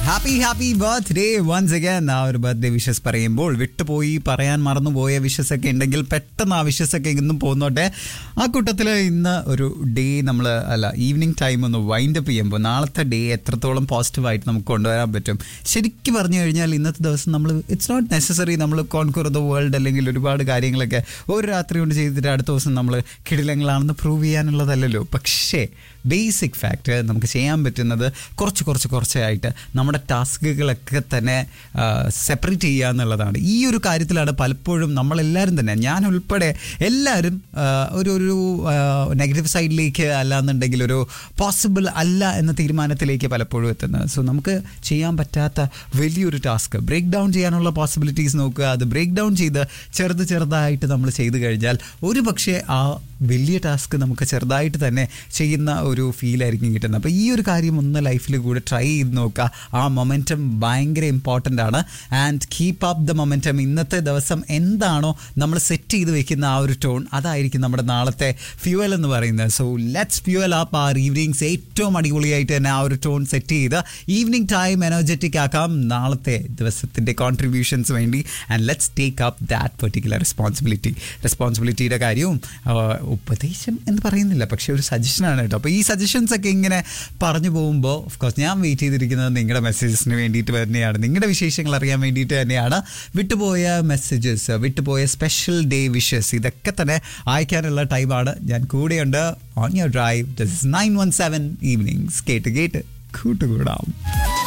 happy happy birthday once again ആ ഒരു birthday wishes പറയുമ്പോൾ വിട്ടുപോയി പറയാൻ മറന്നുപോയ വിഷസ് ഒക്കെ ഉണ്ടെങ്കിൽ പെട്ടെന്ന് ആ വിഷസ് ഒക്കെ ഇന്നും പോന്നോട്ടെ ആ കൂട്ടത്തിൽ ഇന്ന് ഒരു ഡേ നമ്മൾ അല്ല ഈവനിങ് ടൈം ഒന്ന് വൈൻഡ് അപ്പ് ചെയ്യുമ്പോൾ നാളത്തെ ഡേ എത്രത്തോളം പോസിറ്റീവായിട്ട് നമുക്ക് കൊണ്ടുവരാൻ പറ്റും ശരിക്കും പറഞ്ഞു കഴിഞ്ഞാൽ ഇന്നത്തെ ദിവസം നമ്മൾ ഇറ്റ്സ് നോട്ട് നെസസറി നമ്മൾ കോൺക്വർ ദ വേൾഡ് അല്ലെങ്കിൽ ഒരുപാട് കാര്യങ്ങളൊക്കെ ഒരു രാത്രി കൊണ്ട് ചെയ്തിട്ട് അടുത്ത ദിവസം നമ്മൾ കിടിലങ്ങളാണെന്ന് പ്രൂവ് ചെയ്യാനുള്ളതല്ലല്ലോ പക്ഷേ ബേസിക് ഫാക്ട് നമുക്ക് ചെയ്യാൻ പറ്റുന്നത് കുറച്ച് കുറച്ച് കുറച്ചായിട്ട് നമ്മുടെ ടാസ്കുകളൊക്കെ തന്നെ സെപ്പറേറ്റ് ചെയ്യുക എന്നുള്ളതാണ് ഈ ഒരു കാര്യത്തിലാണ് പലപ്പോഴും നമ്മളെല്ലാവരും തന്നെ ഞാൻ ഉൾപ്പെടെ എല്ലാവരും ആ, ഒരു ഒരു നെഗറ്റീവ് സൈഡിലേക്ക് അല്ലാന്നുണ്ടെങ്കിൽ ഒരു പോസിബിൾ അല്ല എന്ന തീരുമാനത്തിലേക്ക് പലപ്പോഴും എത്തുന്നത് സോ നമുക്ക് ചെയ്യാൻ പറ്റാത്ത വലിയൊരു ടാസ്ക് ബ്രേക്ക് ഡൗൺ ചെയ്യാനുള്ള പോസിബിലിറ്റീസ് നോക്കുക അത് ബ്രേക്ക് ഡൗൺ ചെയ്ത് ചെറുത് ചെറുതായിട്ട് നമ്മൾ ചെയ്തു കഴിഞ്ഞാൽ ഒരു പക്ഷേ ആ വലിയ ടാസ്ക് നമുക്ക് ചെറുതായിട്ട് തന്നെ ചെയ്യുന്ന ഒരു ഫീലായിരിക്കും കിട്ടുന്നത് അപ്പോൾ ഈ ഒരു കാര്യം ഒന്ന് ലൈഫിൽ കൂടെ ട്രൈ ചെയ്ത് നോക്കുക ആ മൊമെൻറ്റം ഭയങ്കര ഇമ്പോർട്ടൻ്റ് ആണ് and keep up the momentum ഇന്നത്തെ ദിവസം എന്താണോ നമ്മൾ സെറ്റ് ചെയ്ത് വെക്കുന്ന ആ ഒരു ടോൺ അതായിരിക്കും നമ്മുടെ നാളത്തെ ഫ്യൂവൽ എന്ന് പറയുന്നത് so let's fuel up our evenings ഏറ്റവും അടിപൊളിയായിട്ട് തന്നെ ആ ഒരു ടോൺ സെറ്റ് ചെയ്ത് ഈവനിങ് ടൈം എനർജറ്റിക് ആക്കാം നാളത്തെ ദിവസത്തിൻ്റെ കോൺട്രിബ്യൂഷൻസ് വേണ്ടി and let's take up that particular responsibility റെസ്പോൺസിബിലിറ്റിയുടെ കാര്യവും ആ, ഉപദേശം എന്ന് പറയുന്നില്ല പക്ഷേ ഒരു സജഷനാണ് കേട്ടോ അപ്പോൾ ഈ സജഷൻസ് ഒക്കെ ഇങ്ങനെ പറഞ്ഞു പോകുമ്പോൾ ഓഫ് കോഴ്സ് ഞാൻ വെയിറ്റ് ചെയ്തിരിക്കുന്നത് നിങ്ങളുടെ മെസ്സേജസിന് വേണ്ടിയിട്ട് തന്നെയാണ് നിങ്ങളുടെ വിശേഷങ്ങൾ അറിയാൻ വേണ്ടിയിട്ട് തന്നെയാണ് വിട്ടുപോയ മെസ്സേജസ് വിട്ടുപോയ സ്പെഷ്യൽ ഡേ വിഷസ് ഇതൊക്കെ തന്നെ അയക്കാനുള്ള ടൈമാണ് ഞാൻ കൂടെയുണ്ട് on your drive this nine one seven evenings കേട്ട് കേട്ട് കൂട്ടുകൂടാം